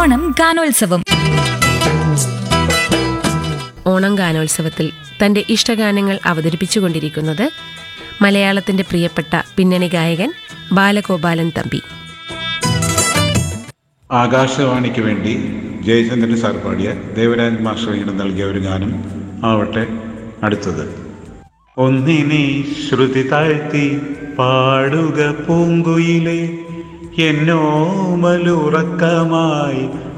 ഓണം ഗാനോത്സവം ഓണം ഗാനോത്സവത്തിൽ തന്റെ ഇഷ്ടഗാനങ്ങൾ അവതരിപ്പിച്ചുകൊണ്ടിരിക്കുന്നത് മലയാളത്തിന്റെ പ്രിയപ്പെട്ട പിന്നണി ഗായകൻ ബാലഗോപാലൻ തമ്പി ആകാശവാണിക്ക് വേണ്ടി ജയചന്ദ്രൻ സാർ പാടിയ ദേവരാജ് മാസ്റ്റർ ഈണം നൽകിയ ഒരു ഗാനം ആവട്ടെ അടുത്തത് ഒന്നിനെ ശ്രുതി താഴ്ത്തി പാടുക പൂങ്കുയിലെ എന്നോ മലുറക്കമായി